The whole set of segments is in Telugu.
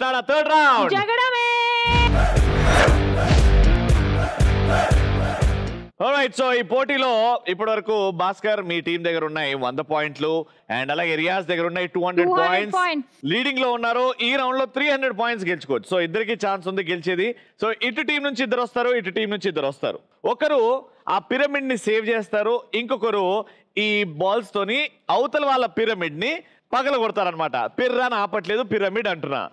స్టార్ట్ ఆ థర్డ్ రౌండ్ జగడమే రైట్ సో ఈ పోటీలో ఇప్పటి వరకు భాస్కర్ మీ టీం దగ్గర ఉన్నాయి వంద పాయింట్లు అండ్ అలాగే రియాజ్ దగ్గర ఉన్నాయి two hundred 200 points points. Leading లో ఉన్నారు ఈ రౌండ్ లో త్రీ హండ్రెడ్ పాయింట్స్ గెలుచుకోవచ్చు సో ఇద్దరికి ఛాన్స్ ఉంది గెలిచేది సో ఇటు టీం నుంచి ఇద్దరు వస్తారు ఇటు టీం నుంచి ఇద్దరు వస్తారు ఒకరు ఆ పిరమిడ్ ని సేవ్ చేస్తారు ఇంకొకరు ఈ బాల్స్ తోని అవతల వాళ్ళ పిరమిడ్ ని పగల కొడతారనమాట పిర్రాని ఆపట్లేదు పిరమిడ్ అంటున్నా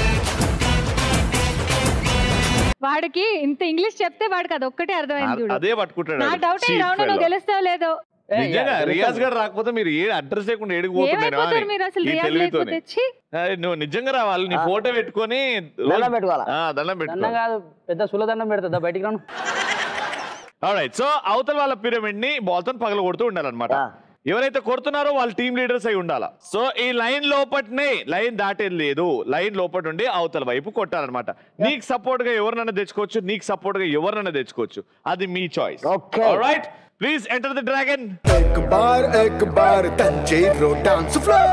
వాడికి ఇంత ఇంగ్లీష్ చెప్తే వాడికి అది ఒక్కటే అర్థమైంది చూడు అదే పట్టుకుంటాడు నా డౌట్ ఈ Cheat రౌండ్ నువ్వు fellow. గెలుస్తావు లేదో నిజంగా రియాజ్ గారు రాకపోతే మీరు ఏ అడ్రస్ లేకుండా ఏమైపోతారు మీరు అసలు రియాజ్ లేకపోతే ఛీ, నువ్వు నిజంగా రావాలి నీ ఫోటో పెట్టుకొని దండం పెట్టుకోవాలా? ఆ, దండం దండం పెట్టుకో కాదు పెద్ద సులదండం పెడతా బయటికి రాను రైట్ సో అవతల వాళ్ళ పిరమిడ్ ని బాల్ తో పగల కొడుతూ ఉండాలన్నమాట ఆ. ఎవరైతే కొడుతున్నారో వాళ్ళ టీమ్ లీడర్స్ అయి ఉండాలా సో ఈ లైన్ లోపట్నే లైన్ దాటేది లేదు లైన్ లోపట ఉండి అవతల వైపు కొట్టాలన్నమాట నీకు సపోర్ట్ గా ఎవరినైనా తెచ్చుకోవచ్చు నీకు సపోర్ట్ గా ఎవరినైనా తెచ్చుకోవచ్చు అది మీ choice Okay. Right please enter the dragon एक बार एक बार तंजीरो dance floor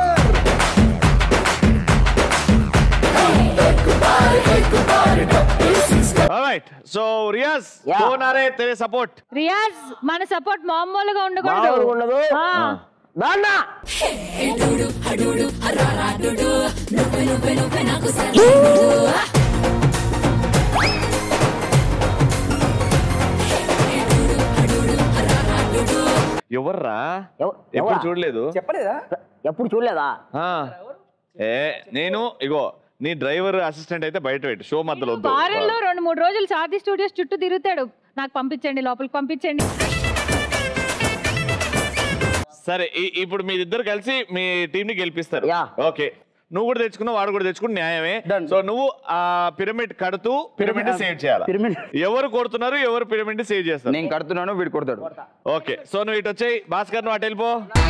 right so Riyaz Yeah. कौन आ रहे तेरे सपोर्ट రియాజ్ మన సపోర్ట్ మామూలుగా మామూలుగా ఉండకూడదు ఉండదు ఆ. దాన్నా ఎవర్రా ఎవ- ఎప్పుడు ఎవరా? చూడలేదు చెప్పలేదా ఎప్పుడు చూడలేదా ఆ. ఏ నేను ఇగో నీ డ్రైవర్ అసిస్టెంట్ అయితే బయట పెట్టు షో మధ్యలో వద్దు. వారంలో రెండు మూడు రోజులు సాది స్టూడియోస్ చుట్టూ తిరుగుతాడు నాకు పంపించండి లోపలికి పంపించండి సరే ఈ- ఇప్పుడు మీరిద్దరు కలిసి మీ టీం ని గెలిపిస్తారు యా. ఓకే నువ్వు కూడా తెచ్చుకున్నావు వాడు కూడా తెచ్చుకుని న్యాయమే Done. సో నువ్వు ఆ పిరమిడ్ కడుతూ పిరమిడ్ సేవ్ చేయాలి పిరమిడ్ ఎవరు కొడుతున్నారు ఎవరు పిరమిడ్ సేవ్ చేస్తారు నేను కడుతున్నాను వీడు కొడతాడు ఓకే సో నువ్వు ఇటు వచ్చాయి భాస్కర్ నువ్వు అటు వెళ్ళిపో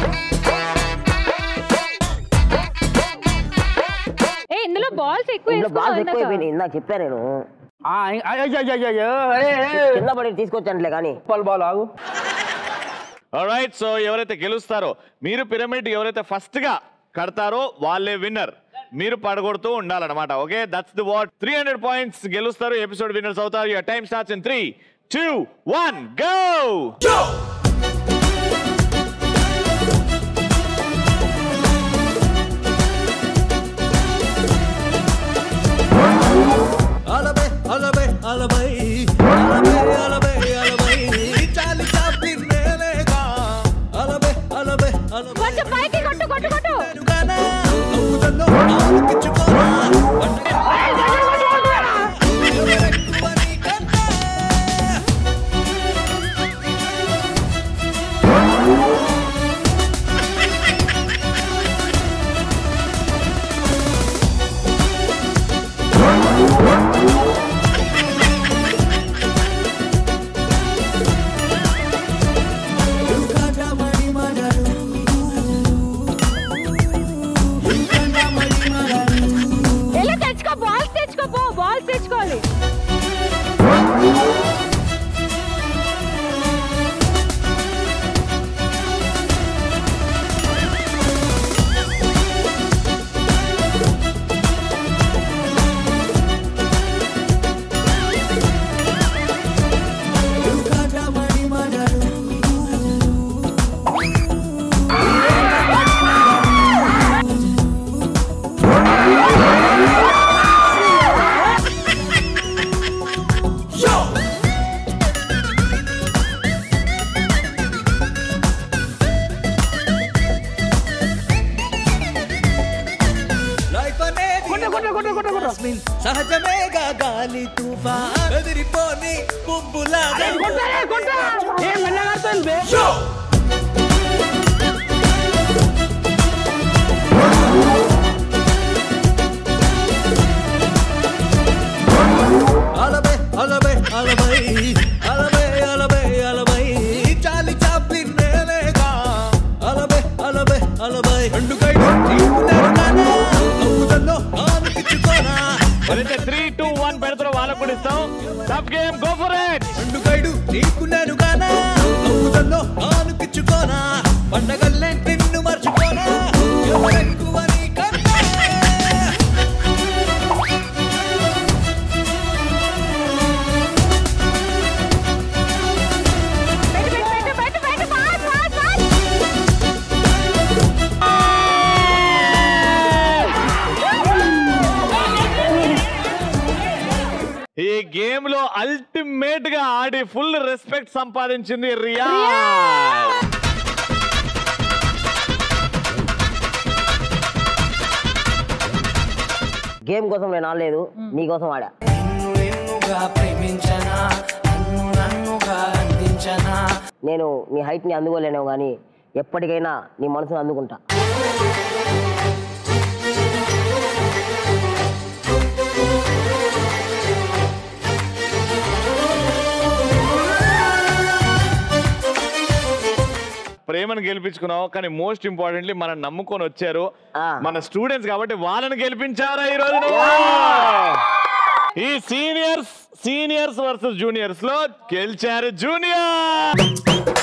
ఏ ఇందులో బాల్స్ ఎక్కువ ఇంట్లో బాగా వేసుకున్నావు ఎక్కువ ఇందాక. అయిపోయినాయి ఇందాక చెప్పా నేను ఆ, అయ్యో, అయ్యో, అయ్యో, అయ్యో, అరే, అరే, కింద పడి తీసుకొచ్చానులే కానీ పాలు బాలు ఆగు రైట్ సో ఎవరైతే గెలుస్తారో మీరు పిరమిడ్ ఎవరైతే ఫస్ట్ గా కడతారో వాళ్ళే విన్నర్ మీరు పడగొడుతూ ఉండాలన్నమాట okay that's the what three hundred points గెలుస్తారు ఎపిసోడ్ విన్నర్స్ అవుతారు your time starts in three two one go అలబే అలబే అలబై అలబే అలబే అలబై చాలి చాపి నేనేగా అలబే అలబే అలబై కొంచెం పైకి కొట్టు కొట్టు కొట్టు గానా అవుదల్లో ఆలకించుకోరా ఎవరెక్కువ నీకన్నా యుగాడా మణి మగరు యుగాడా మణి మగరు వెళ్ళి తెచ్చుకో బాల్స్ తెచ్చుకో పో బాల్స్ తెచ్చుకోవాలి యుగాడా మణి మగరు లైఫ్ అనేది జాస్మిన్ సహజమేగా గాలి తుఫాన్ ఎదిరిపోని పువ్వులాగా ఏం మెల్లగా బే అలబే అలబే అలబై అలబే అలబే అలబై చాలి చాపి నేనేగా అలబే అలబే అలబై రెండు కైడు తీసుకున్నాను అవుదల్లో ఆలకించుకోరా ఎవరైతే త్రీ టూ వన్ పెడతారో వాళ్ళకు కూడా ఇస్తాం tough game go for it రెండు కైడు నీకున్నాను గానా అవుదల్లో ఆలకించుకోరా పండగల్లే నిన్ను మర్చిపోనా ఎవరెక్కువ నీకన్నా గేమ్ లో అల్టిమేట్ గా ఆడి ఫుల్ రెస్పెక్ట్ సంపాదించింది రియా గేమ్ కోసం నేను ఆడలేదు నీ కోసం ఆడా నిన్నుగా ప్రేమించనా నన్ను నన్నుగా అందించనా నేను నీ హైట్ని అందుకోలేను కానీ ఎప్పటికైనా నీ మనసును అందుకుంటా ప్రేమను గెలిపించుకున్నావు కానీ మోస్ట్ ఇంపార్టెంట్లీ మనం నమ్ముకొని వచ్చారు ఆ. మన స్టూడెంట్స్ కాబట్టి వాళ్ళని గెలిపించారా ఈ రోజు నువ్వు? ఈ సీనియర్స్ సీనియర్స్ వర్సెస్ జూనియర్స్ లో గెలిచారు జూనియర్